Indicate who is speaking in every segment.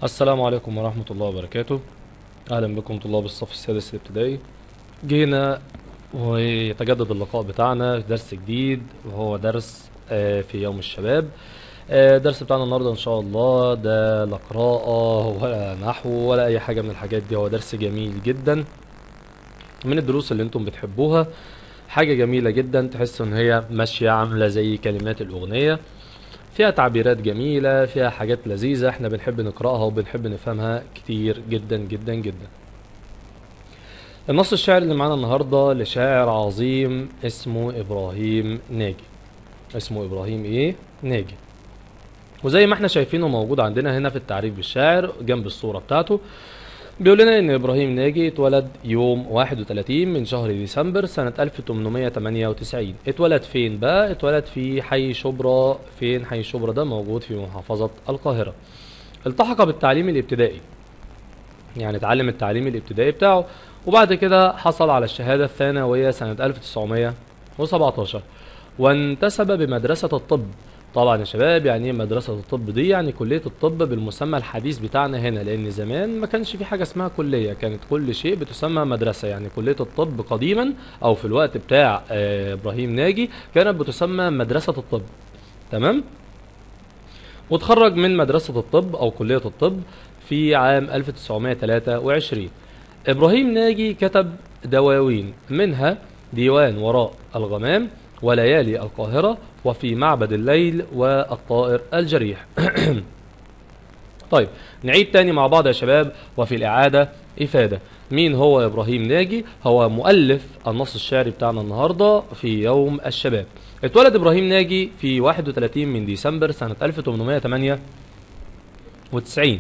Speaker 1: السلام عليكم ورحمة الله وبركاته أهلا بكم طلاب الصف السادس الابتدائي جينا ويتجدد اللقاء بتاعنا في درس جديد وهو درس آه، في يوم الشباب آه، الدرس بتاعنا النهاردة إن شاء الله ده لا قراءة ولا نحو ولا أي حاجة من الحاجات دي هو درس جميل جدا من الدروس اللي انتم بتحبوها حاجة جميلة جدا تحس ان هي ماشية عاملة زي كلمات الأغنية فيها تعبيرات جميلة فيها حاجات لذيذة احنا بنحب نقرأها وبنحب نفهمها كتير جدا جدا جدا النص الشعر اللي معانا النهاردة لشاعر عظيم اسمه إبراهيم ناجي اسمه إبراهيم إيه؟ ناجي وزي ما احنا شايفينه موجود عندنا هنا في التعريف بالشعر جنب الصورة بتاعته بيقول لنا ان ابراهيم ناجي اتولد يوم 31 من شهر ديسمبر سنة 1898 اتولد فين بقى اتولد في حي شبرا فين حي شبرا ده موجود في محافظة القاهرة التحق بالتعليم الابتدائي يعني اتعلم التعليم الابتدائي بتاعه وبعد كده حصل على الشهادة الثانوية سنة 1917 وانتسب بمدرسة الطب طبعا يا شباب يعني ايه مدرسة الطب دي يعني كلية الطب بالمسمى الحديث بتاعنا هنا لأن زمان ما كانش في حاجة اسمها كلية كانت كل شيء بتسمى مدرسة يعني كلية الطب قديما أو في الوقت بتاع آه، إبراهيم ناجي كانت بتسمى مدرسة الطب تمام وتخرج من مدرسة الطب أو كلية الطب في عام 1923 إبراهيم ناجي كتب دواوين منها ديوان وراء الغمام وليالي القاهرة وفي معبد الليل والطائر الجريح طيب نعيد تاني مع بعض يا شباب وفي الإعادة إفادة مين هو إبراهيم ناجي هو مؤلف النص الشعري بتاعنا النهاردة في يوم الشباب اتولد إبراهيم ناجي في 31 من ديسمبر سنة 1898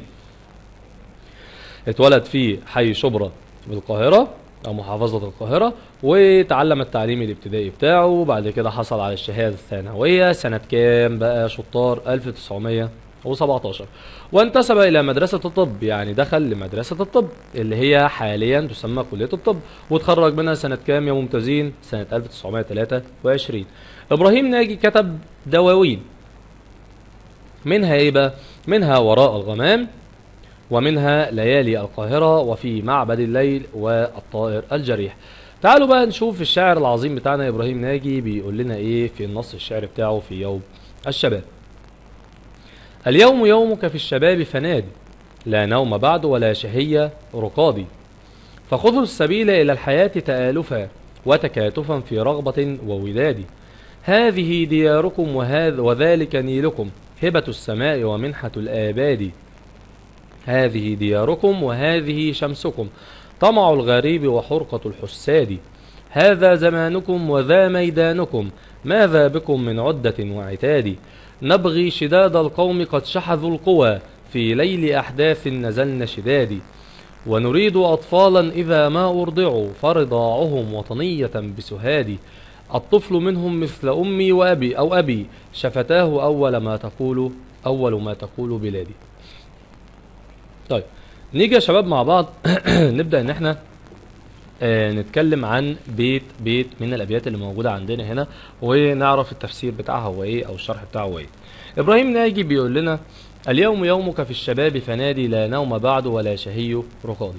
Speaker 1: اتولد في حي شبرا بالقاهرة أو محافظة القاهرة وتعلم التعليم الابتدائي بتاعه وبعد كده حصل على الشهادة الثانوية سنة كام بقى شطار 1917 وانتسب إلى مدرسة الطب يعني دخل لمدرسة الطب اللي هي حاليا تسمى كلية الطب وتخرج منها سنة كام يا ممتازين سنة 1923 إبراهيم ناجي كتب دواوين منها ايه بقى منها وراء الغمام ومنها ليالي القاهرة وفي معبد الليل والطائر الجريح تعالوا بقى نشوف الشاعر العظيم بتاعنا إبراهيم ناجي بيقول لنا إيه في النص الشعري بتاعه في يوم الشباب اليوم يومك في الشباب فنادي لا نوم بعد ولا شهية رقادي فخذوا السبيل إلى الحياة تآلفا وتكاتفا في رغبة ووداد هذه دياركم وهذا وذلك نيلكم هبة السماء ومنحة الآباد هذه دياركم وهذه شمسكم طمع الغريب وحرقة الحساد هذا زمانكم وذا ميدانكم ماذا بكم من عدة وعتاد نبغي شداد القوم قد شحذوا القوى في ليل أحداث نزلن شداد ونريد أطفالا إذا ما أرضعوا فرضاعهم وطنية بسهاد الطفل منهم مثل أمي وأبي أو أبي شفتاه أول ما تقول أول ما تقول بلادي طيب نيجي يا شباب مع بعض نبدأ ان احنا آه نتكلم عن بيت بيت من الابيات اللي موجودة عندنا هنا ونعرف التفسير بتاعها هو ايه او الشرح بتاعه هو ايه ابراهيم ناجي بيقول لنا اليوم يومك في الشباب فنادي لا نوم بعد ولا شهي رقادي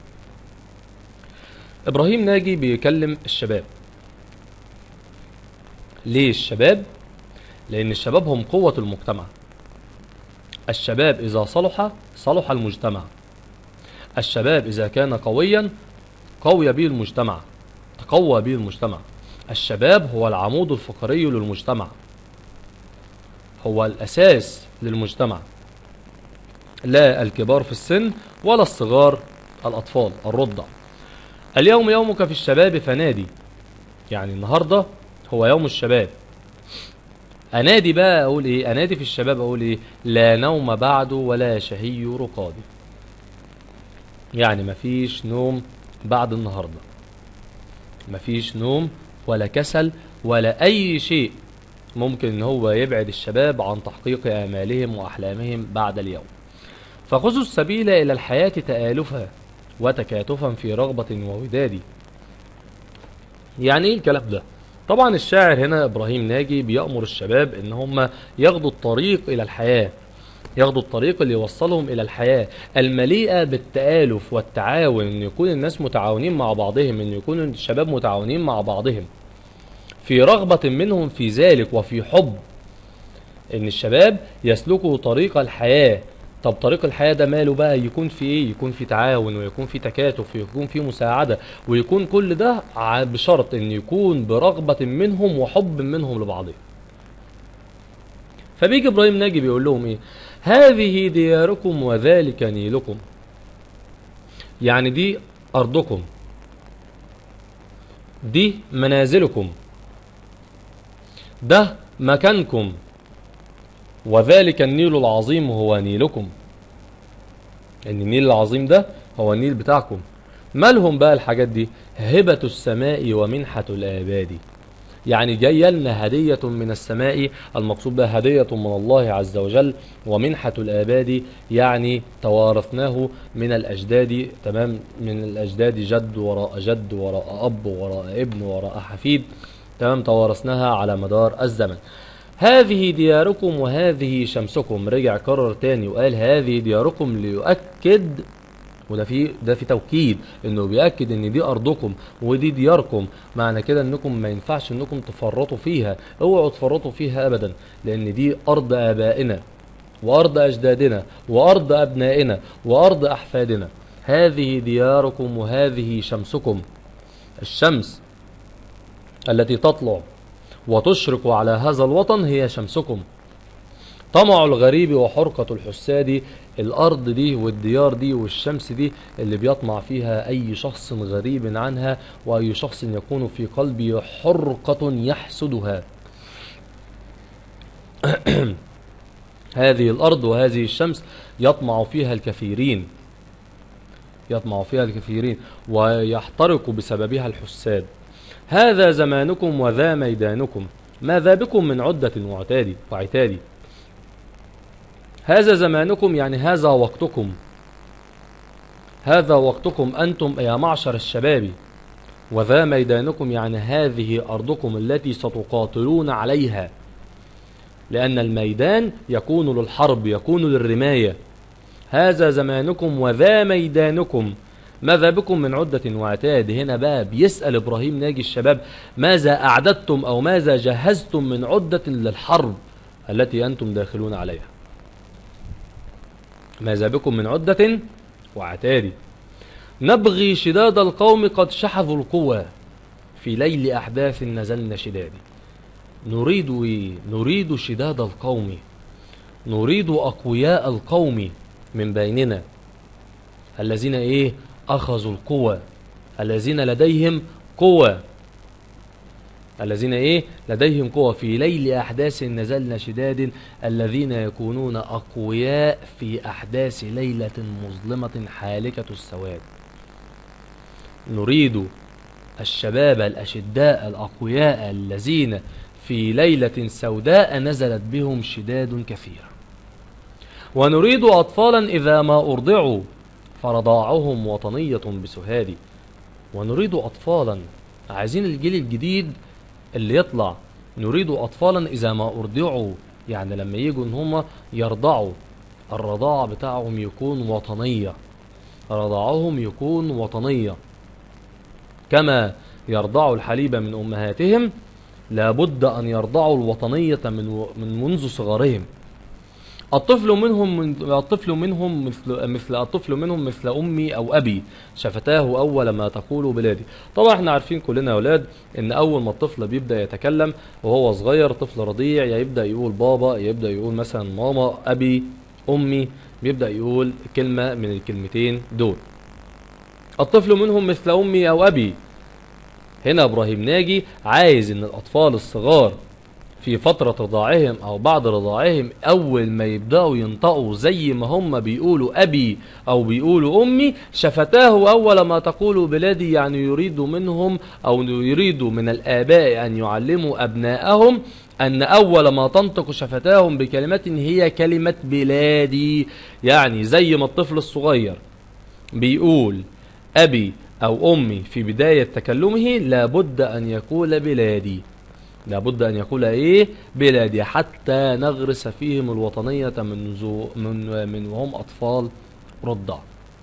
Speaker 1: ابراهيم ناجي بيكلم الشباب ليه الشباب لان الشباب هم قوة المجتمع الشباب إذا صلح صلح المجتمع الشباب إذا كان قويا قوي به المجتمع تقوى به المجتمع الشباب هو العمود الفقري للمجتمع هو الأساس للمجتمع لا الكبار في السن ولا الصغار الأطفال الرضع اليوم يومك في الشباب فنادي يعني النهاردة هو يوم الشباب انادي بقى اقول ايه انادي في الشباب اقول ايه لا نوم بعد ولا شهي رقادي يعني مفيش نوم بعد النهارده مفيش نوم ولا كسل ولا اي شيء ممكن ان هو يبعد الشباب عن تحقيق امالهم واحلامهم بعد اليوم فخذوا السبيل الى الحياه تآلفا وتكاتفا في رغبه ووداد يعني ايه الكلام ده طبعا الشاعر هنا ابراهيم ناجي بيأمر الشباب ان هم ياخدوا الطريق الى الحياة ياخدوا الطريق اللي يوصلهم الى الحياه المليئه بالتالف والتعاون ان يكون الناس متعاونين مع بعضهم ان يكون الشباب متعاونين مع بعضهم في رغبه منهم في ذلك وفي حب ان الشباب يسلكوا طريق الحياه طب طريق الحياه ده ماله بقى يكون في ايه يكون في تعاون ويكون في تكاتف ويكون في مساعده ويكون كل ده ع- بشرط ان يكون برغبه منهم وحب منهم لبعضهم فبيجي ابراهيم ناجي بيقول لهم ايه هذه دياركم وذلك نيلكم يعني دي ارضكم دي منازلكم ده مكانكم وذلك النيل العظيم هو نيلكم ان النيل العظيم ده هو النيل بتاعكم مالهم بقى الحاجات دي هبة السماء ومنحة الآباد يعني جاية لنا هدية من السماء المقصود بها هدية من الله عز وجل ومنحة الآباد يعني توارثناه من الأجداد تمام من الأجداد جد وراء جد وراء أب وراء ابن وراء حفيد تمام توارثناها على مدار الزمن هذه دياركم وهذه شمسكم رجع كرر تاني وقال هذه دياركم ليؤكد وده في ده في توكيد انه بياكد ان دي ارضكم ودي دياركم معنى كده انكم ما ينفعش انكم تفرطوا فيها اوعوا تفرطوا فيها ابدا لان دي ارض ابائنا وارض اجدادنا وارض ابنائنا وارض احفادنا هذه دياركم وهذه شمسكم الشمس التي تطلع وتشرق على هذا الوطن هي شمسكم طمع الغريب وحرقة الحساد الأرض دي والديار دي والشمس دي اللي بيطمع فيها أي شخص غريب عنها وأي شخص يكون في قلبه حرقة يحسدها هذه الأرض وهذه الشمس يطمع فيها الكثيرين يطمع فيها الكثيرين ويحترق بسببها الحساد هذا زمانكم وذا ميدانكم ماذا بكم من عدة وعتاد وعتاد هذا زمانكم يعني هذا وقتكم هذا وقتكم أنتم يا معشر الشباب وذا ميدانكم يعني هذه أرضكم التي ستقاتلون عليها لأن الميدان يكون للحرب يكون للرماية هذا زمانكم وذا ميدانكم ماذا بكم من عدة وعتاد هنا بقى بيسأل إبراهيم ناجي الشباب ماذا أعددتم أو ماذا جهزتم من عدة للحرب التي أنتم داخلون عليها ماذا بكم من عدة وعتاد نبغي شداد القوم قد شحذوا القوى في ليل أحداث نزلنا شداد نريد إيه؟ نريد شداد القوم نريد أقوياء القوم من بيننا الذين إيه أخذوا القوة الذين لديهم قوة الذين إيه لديهم قوة في ليل أحداث نزلنا شداد الذين يكونون أقوياء في أحداث ليلة مظلمة حالكة السواد نريد الشباب الأشداء الأقوياء الذين في ليلة سوداء نزلت بهم شداد كثيرة ونريد أطفالا إذا ما أرضعوا فرضاعهم وطنية بسهاد ونريد أطفالا عايزين الجيل الجديد اللي يطلع نريد أطفالا إذا ما أرضعوا يعني لما يجوا إن هم يرضعوا الرضاعة بتاعهم يكون وطنية رضاعهم يكون وطنية كما يرضعوا الحليب من أمهاتهم لابد أن يرضعوا الوطنية من و- من منذ صغرهم الطفل منهم من الطفل منهم مثل مثل الطفل منهم مثل امي او ابي شفتاه اول ما تقول بلادي طبعا احنا عارفين كلنا يا اولاد ان اول ما الطفل بيبدا يتكلم وهو صغير طفل رضيع يا يبدا يقول بابا يا يبدا يقول مثلا ماما ابي امي بيبدا يقول كلمه من الكلمتين دول الطفل منهم مثل امي او ابي هنا ابراهيم ناجي عايز ان الاطفال الصغار في فترة رضاعهم أو بعد رضاعهم أول ما يبدأوا ينطقوا زي ما هم بيقولوا أبي أو بيقولوا أمي شفتاه أول ما تقول بلادي يعني يريد منهم أو يريد من الآباء أن يعلموا أبناءهم أن أول ما تنطق شفتاهم بكلمة هي كلمة بلادي يعني زي ما الطفل الصغير بيقول أبي أو أمي في بداية تكلمه لابد أن يقول بلادي لابد أن يقول إيه بلادي حتى نغرس فيهم الوطنية منذ من, من وهم أطفال رضع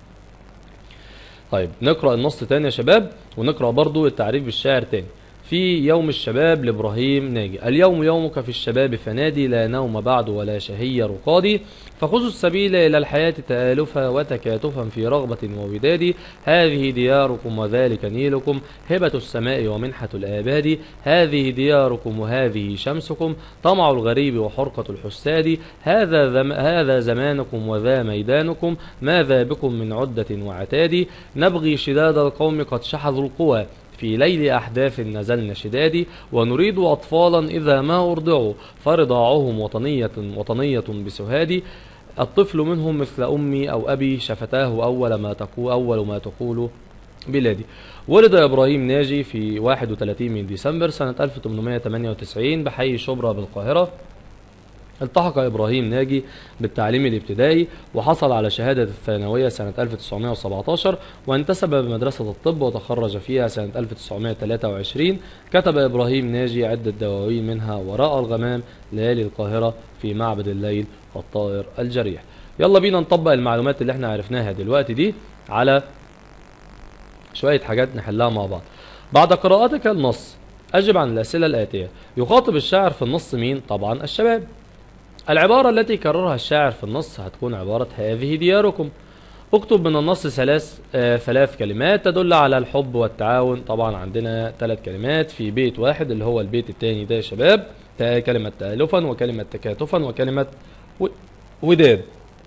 Speaker 1: طيب نقرأ النص تاني يا شباب ونقرأ برضو التعريف بالشاعر تاني في يوم الشباب لإبراهيم ناجي اليوم يومك في الشباب فنادي لا نوم بعد ولا شهية رقادي فخذوا السبيل إلى الحياة تآلفا وتكاتفا في رغبة ووداد هذه دياركم وذلك نيلكم هبة السماء ومنحة الآباد هذه دياركم وهذه شمسكم طمع الغريب وحرقة الحساد هذا ذم هذا زمانكم وذا ميدانكم ماذا بكم من عدة وعتاد نبغي شداد القوم قد شحذوا القوى في ليل أحداث نزلن شداد ونريد أطفالا إذا ما أرضعوا فرضاعهم وطنية وطنية بسهاد الطفل منهم مثل أمي أو أبي شفتاه أول ما تقول أول ما تقول بلادي ولد إبراهيم ناجي في 31 من ديسمبر سنة 1898 بحي شبرا بالقاهرة التحق إبراهيم ناجي بالتعليم الابتدائي وحصل على شهادة الثانوية سنة 1917 وانتسب بمدرسة الطب وتخرج فيها سنة 1923 كتب إبراهيم ناجي عدة دواوين منها وراء الغمام ليالي القاهرة في معبد الليل والطائر الجريح يلا بينا نطبق المعلومات اللي احنا عرفناها دلوقتي دي على شوية حاجات نحلها مع بعض بعد قراءتك النص أجب عن الأسئلة الآتية يخاطب الشاعر في النص مين؟ طبعا الشباب العبارة التي كررها الشاعر في النص هتكون عبارة هذه دياركم اكتب من النص ثلاث آه ثلاث كلمات تدل على الحب والتعاون طبعا عندنا ثلاث كلمات في بيت واحد اللي هو البيت الثاني ده يا شباب تا- كلمة تألفا وكلمة تكاتفا وكلمة و- وداد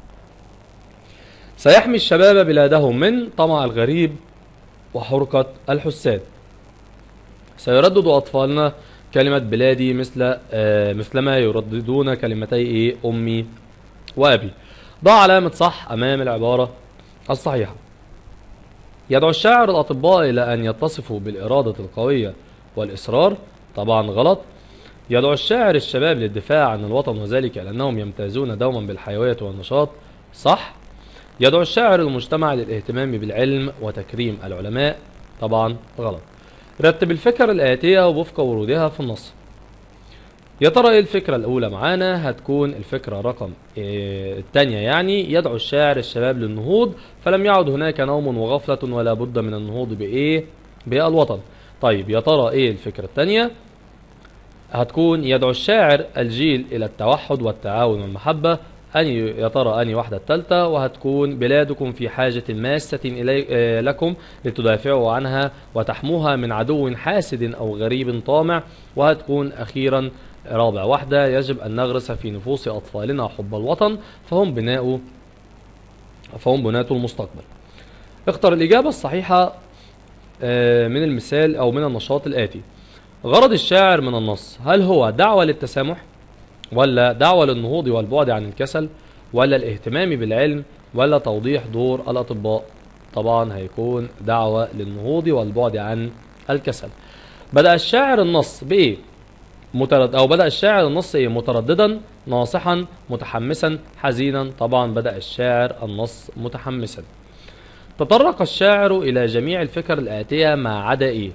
Speaker 1: سيحمي الشباب بلادهم من طمع الغريب وحرقة الحساد سيردد أطفالنا كلمة بلادي مثل آه مثلما يرددون كلمتي إيه أمي وأبي ضع علامة صح أمام العبارة الصحيحة يدعو الشاعر الأطباء إلى أن يتصفوا بالإرادة القوية والإصرار طبعا غلط يدعو الشاعر الشباب للدفاع عن الوطن وذلك لأنهم يمتازون دوما بالحيوية والنشاط صح يدعو الشاعر المجتمع للاهتمام بالعلم وتكريم العلماء طبعا غلط رتب الفكر الآتية وفق ورودها في النص يا ترى ايه الفكرة الأولى معانا هتكون الفكرة رقم إيه الثانية يعني يدعو الشاعر الشباب للنهوض فلم يعد هناك نوم وغفلة ولا بد من النهوض بإيه بالوطن طيب يا ترى ايه الفكرة الثانية هتكون يدعو الشاعر الجيل إلى التوحد والتعاون والمحبة أني يا ترى أني واحدة التالتة وهتكون بلادكم في حاجة ماسة إلي آه، لكم لتدافعوا عنها وتحموها من عدو حاسد أو غريب طامع وهتكون أخيرا رابع واحدة يجب أن نغرس في نفوس أطفالنا حب الوطن فهم بناء فهم بناة المستقبل اختر الإجابة الصحيحة آه، من المثال أو من النشاط الآتي غرض الشاعر من النص هل هو دعوة للتسامح ولا دعوة للنهوض والبعد عن الكسل ولا الاهتمام بالعلم ولا توضيح دور الأطباء طبعا هيكون دعوة للنهوض والبعد عن الكسل بدأ الشاعر النص بإيه مترد أو بدأ الشاعر النص إيه مترددا ناصحا متحمسا حزينا طبعا بدأ الشاعر النص متحمسا تطرق الشاعر إلى جميع الفكر الآتية ما عدا إيه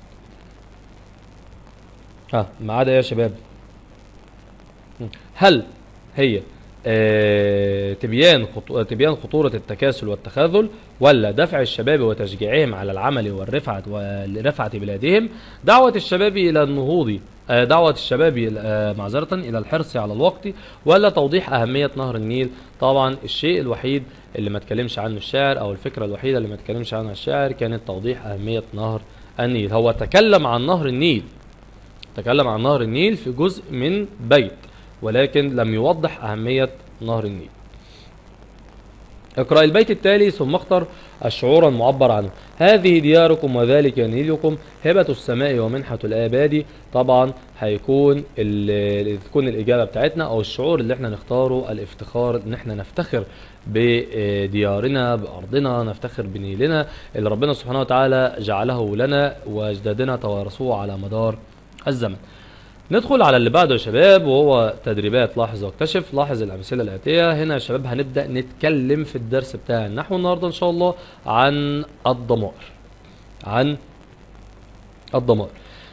Speaker 1: ها ما عدا إيه يا شباب هل هي آه، تبيان خطو... تبيان خطورة التكاسل والتخاذل ولا دفع الشباب وتشجيعهم على العمل والرفعة ولرفعة بلادهم دعوة الشباب إلى النهوض آه، دعوة الشباب إلى- آه، معذرة إلى الحرص على الوقت ولا توضيح أهمية نهر النيل طبعا الشيء الوحيد اللي ما تكلمش عنه الشاعر أو الفكرة الوحيدة اللي ما تكلمش عنها الشاعر كانت توضيح أهمية نهر النيل هو تكلم عن نهر النيل تكلم عن نهر النيل في جزء من بيت ولكن لم يوضح أهمية نهر النيل اقرأ البيت التالي ثم اختر الشعور المعبر عنه هذه دياركم وذلك نيلكم هبة السماء ومنحة الآباد طبعا هيكون ال- تكون الإجابة بتاعتنا أو الشعور اللي احنا نختاره الافتخار ان احنا نفتخر بديارنا بأرضنا نفتخر بنيلنا اللي ربنا سبحانه وتعالى جعله لنا وأجدادنا توارثوه على مدار الزمن ندخل على اللي بعده يا شباب وهو تدريبات لاحظ واكتشف لاحظ الأمثلة الآتية هنا يا شباب هنبدأ نتكلم في الدرس بتاع النحو النهاردة إن شاء الله عن الضمائر عن الضمائر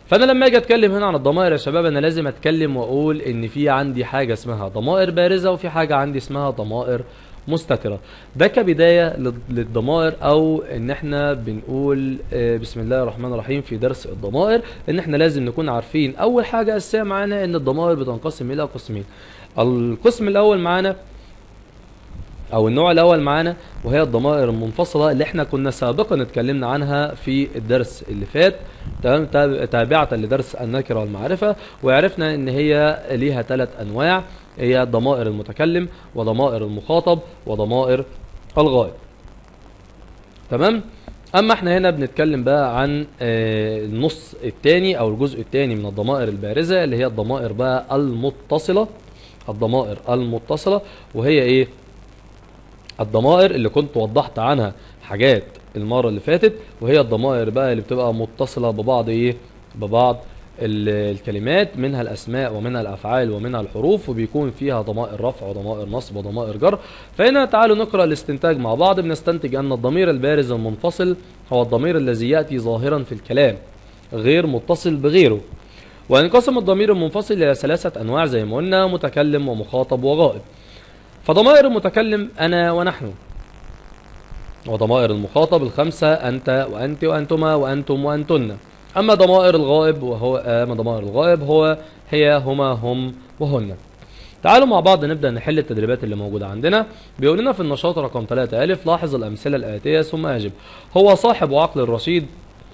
Speaker 1: فانا لما اجي اتكلم هنا عن الضمائر يا شباب انا لازم اتكلم واقول ان في عندي حاجه اسمها ضمائر بارزه وفي حاجه عندي اسمها ضمائر مستتره ده كبدايه لل- للضمائر او ان احنا بنقول آه، بسم الله الرحمن الرحيم في درس الضمائر ان احنا لازم نكون عارفين اول حاجه اساسيه معانا ان الضمائر بتنقسم الى قسمين القسم الاول معانا او النوع الاول معانا وهي الضمائر المنفصله اللي احنا كنا سابقا اتكلمنا عنها في الدرس اللي فات تمام تاب- تابعه لدرس النكره والمعرفه وعرفنا ان هي ليها ثلاث انواع هي ضمائر المتكلم وضمائر المخاطب وضمائر الغائب تمام اما احنا هنا بنتكلم بقى عن آه، النص الثاني او الجزء الثاني من الضمائر البارزه اللي هي الضمائر بقى المتصله الضمائر المتصله وهي ايه الضمائر اللي كنت وضحت عنها حاجات المرة اللي فاتت وهي الضمائر بقى اللي بتبقى متصلة ببعض ايه ببعض ال- الكلمات منها الاسماء ومنها الافعال ومنها الحروف وبيكون فيها ضمائر رفع وضمائر نصب وضمائر جر فهنا تعالوا نقرا الاستنتاج مع بعض بنستنتج ان الضمير البارز المنفصل هو الضمير الذي ياتي ظاهرا في الكلام غير متصل بغيره وينقسم الضمير المنفصل الى ثلاثه انواع زي ما قلنا متكلم ومخاطب وغائب فضمائر المتكلم أنا ونحن وضمائر المخاطب الخمسة أنت وأنت وأنتما وأنتم وأنتن أما ضمائر الغائب وهو أما ضمائر الغائب هو هي هما هم وهن تعالوا مع بعض نبدأ نحل التدريبات اللي موجودة عندنا بيقول لنا في النشاط رقم 3 ألف لاحظ الأمثلة الآتية ثم أجب هو صاحب عقل رشيد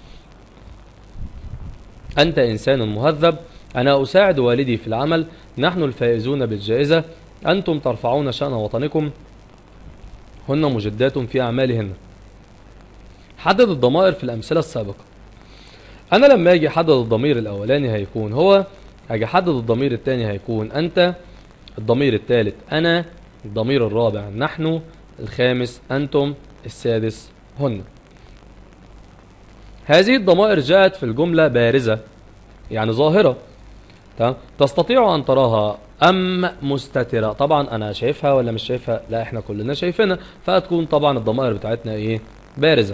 Speaker 1: أنت إنسان مهذب أنا أساعد والدي في العمل نحن الفائزون بالجائزة أنتم ترفعون شأن وطنكم هن مجدات في أعمالهن حدد الضمائر في الأمثلة السابقة أنا لما أجي أحدد الضمير الأولاني هيكون هو أجي أحدد الضمير الثاني هيكون أنت الضمير الثالث أنا الضمير الرابع نحن الخامس أنتم السادس هن هذه الضمائر جاءت في الجملة بارزة يعني ظاهرة تمام تستطيع ان تراها ام مستترة طبعا انا شايفها ولا مش شايفها لا احنا كلنا شايفينها فهتكون طبعا الضمائر بتاعتنا ايه بارزة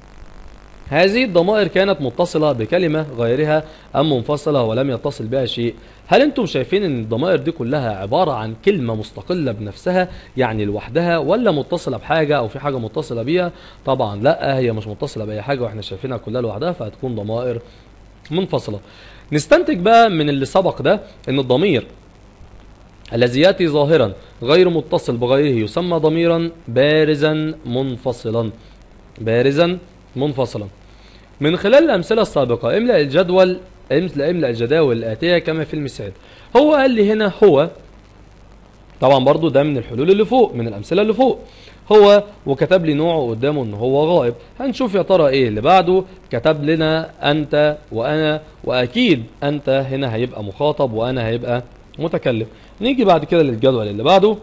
Speaker 1: هذه الضمائر كانت متصلة بكلمة غيرها أم منفصلة ولم يتصل بها شيء هل أنتم شايفين أن الضمائر دي كلها عبارة عن كلمة مستقلة بنفسها يعني لوحدها ولا متصلة بحاجة أو في حاجة متصلة بيها طبعا لا هي مش متصلة بأي حاجة وإحنا شايفينها كلها لوحدها فهتكون ضمائر منفصلة نستنتج بقى من اللي سبق ده ان الضمير الذي ياتي ظاهرا غير متصل بغيره يسمى ضميرا بارزا منفصلا بارزا منفصلا من خلال الامثله السابقه املا الجدول املا املا الجداول الاتيه كما في المثال هو قال لي هنا هو طبعا برضو ده من الحلول اللي فوق من الامثله اللي فوق هو وكتب لي نوعه قدامه ان هو غائب هنشوف يا ترى ايه اللي بعده كتب لنا انت وانا واكيد انت هنا هيبقى مخاطب وانا هيبقى متكلم نيجي بعد كده للجدول اللي بعده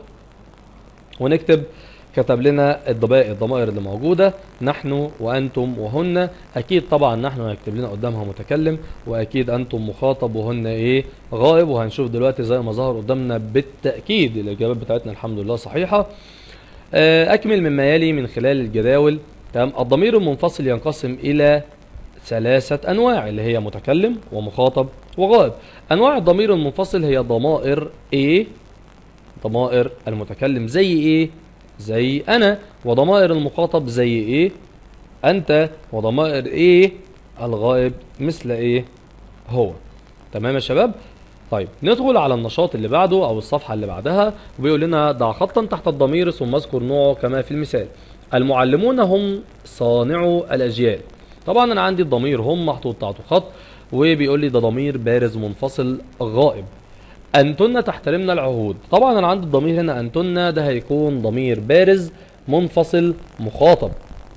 Speaker 1: ونكتب كتب لنا الضبائر الضمائر اللي موجوده نحن وانتم وهن اكيد طبعا نحن هيكتب لنا قدامها متكلم واكيد انتم مخاطب وهن ايه غائب وهنشوف دلوقتي زي ما ظهر قدامنا بالتاكيد الاجابات بتاعتنا الحمد لله صحيحه آه، أكمل مما يلي من خلال الجداول تمام الضمير المنفصل ينقسم إلى ثلاثة أنواع اللي هي متكلم ومخاطب وغائب أنواع الضمير المنفصل هي ضمائر إيه ضمائر المتكلم زي إيه زي أنا وضمائر المخاطب زي إيه أنت وضمائر إيه الغائب مثل إيه هو تمام يا شباب طيب ندخل على النشاط اللي بعده او الصفحه اللي بعدها وبيقول لنا ضع خطا تحت الضمير ثم اذكر نوعه كما في المثال المعلمون هم صانعو الاجيال طبعا انا عندي الضمير هم محطوط تحته خط وبيقول لي ده ضمير بارز منفصل غائب انتن تحترمنا العهود طبعا انا عندي الضمير هنا انتن ده هيكون ضمير بارز منفصل مخاطب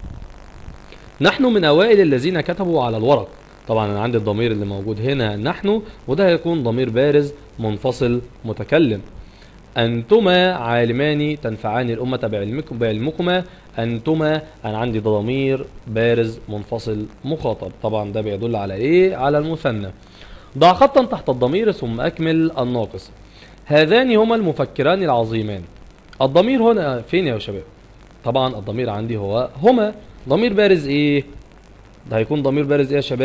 Speaker 1: نحن من اوائل الذين كتبوا على الورق طبعا انا عندي الضمير اللي موجود هنا نحن وده هيكون ضمير بارز منفصل متكلم انتما عالمان تنفعان الامه بعلمكم بعلمكما انتما انا عندي ده ضمير بارز منفصل مخاطب طبعا ده بيدل على ايه على المثنى ضع خطا تحت الضمير ثم اكمل الناقص هذان هما المفكران العظيمان الضمير هنا فين يا شباب طبعا الضمير عندي هو هما ضمير بارز ايه ده هيكون ضمير بارز ايه يا شباب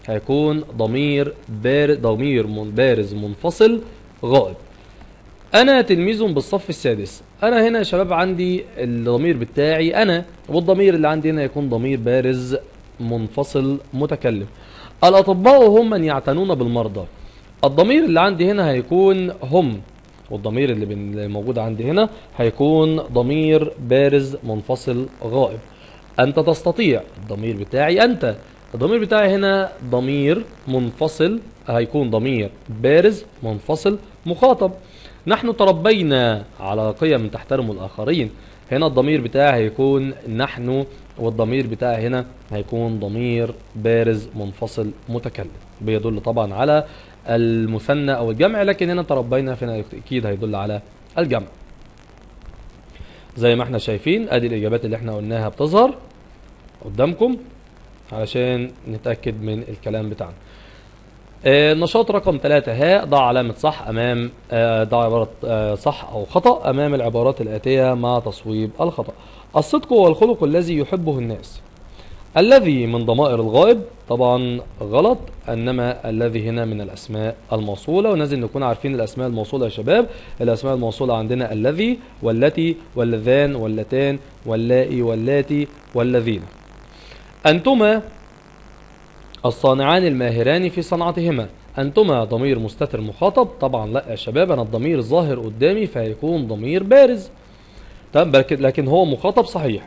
Speaker 1: هيكون ضمير بار ضمير من بارز منفصل غائب انا تلميذ بالصف السادس انا هنا يا شباب عندي الضمير بتاعي انا والضمير اللي عندي هنا يكون ضمير بارز منفصل متكلم الاطباء هم من يعتنون بالمرضى الضمير اللي عندي هنا هيكون هم والضمير اللي بن- اللي موجود عندي هنا هيكون ضمير بارز منفصل غائب انت تستطيع الضمير بتاعي انت الضمير بتاعي هنا ضمير منفصل هيكون ضمير بارز منفصل مخاطب نحن تربينا على قيم تحترم الآخرين هنا الضمير بتاعي هيكون نحن والضمير بتاعي هنا هيكون ضمير بارز منفصل متكلم بيدل طبعا على المثنى أو الجمع لكن هنا تربينا فهنا أكيد هيدل على الجمع زي ما احنا شايفين ادي الإجابات اللي احنا قلناها بتظهر قدامكم علشان نتأكد من الكلام بتاعنا آه، النشاط رقم ثلاثة ها ضع علامة صح أمام آه، ضع عبارة آه، صح أو خطأ أمام العبارات الآتية مع تصويب الخطأ الصدق هو الخلق الذي يحبه الناس الذي من ضمائر الغائب طبعا غلط انما الذي هنا من الاسماء الموصوله ولازم نكون عارفين الاسماء الموصوله يا شباب الاسماء الموصوله عندنا الذي والتي واللذان واللتان واللائي واللاتي والذين انتما الصانعان الماهران في صنعتهما أنتما ضمير مستتر مخاطب طبعا لا يا شباب أنا الضمير ظاهر قدامي فهيكون ضمير بارز تمام لكن لكن هو مخاطب صحيح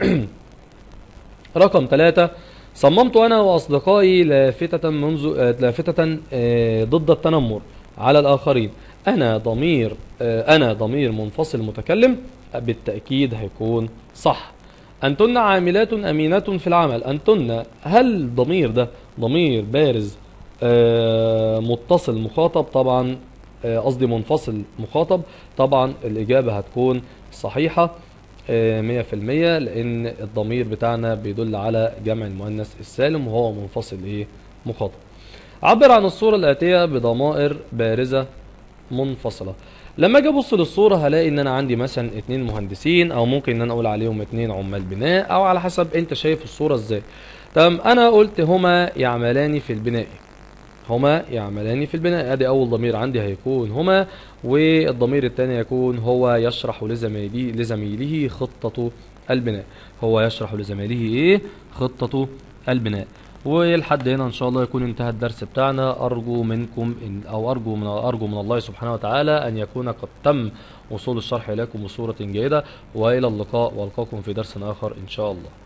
Speaker 1: رقم ثلاثة صممت أنا وأصدقائي لافتة منذ آه، لافتة آه، ضد التنمر على الآخرين أنا ضمير آه، أنا ضمير منفصل متكلم بالتأكيد هيكون صح أنتن عاملات أمينات في العمل أنتن هل الضمير ده ضمير بارز آه، متصل مخاطب طبعا آه، قصدي منفصل مخاطب طبعا الإجابة هتكون صحيحة آه، مية في المية لأن الضمير بتاعنا بيدل على جمع المؤنث السالم وهو منفصل إيه مخاطب عبر عن الصورة الآتية بضمائر بارزة منفصلة لما اجي ابص للصورة هلاقي ان انا عندي مثلا اتنين مهندسين او ممكن ان انا اقول عليهم اتنين عمال بناء او على حسب انت شايف الصورة ازاي تمام انا قلت هما يعملان في البناء هما يعملان في البناء ادي اول ضمير عندي هيكون هما والضمير الثاني يكون هو يشرح لزميله لزميله خطة البناء هو يشرح لزميله ايه خطة البناء ولحد هنا ان شاء الله يكون انتهى الدرس بتاعنا ارجو منكم إن او ارجو من ارجو من الله سبحانه وتعالى ان يكون قد تم وصول الشرح اليكم بصورة جيدة والى اللقاء والقاكم في درس اخر ان شاء الله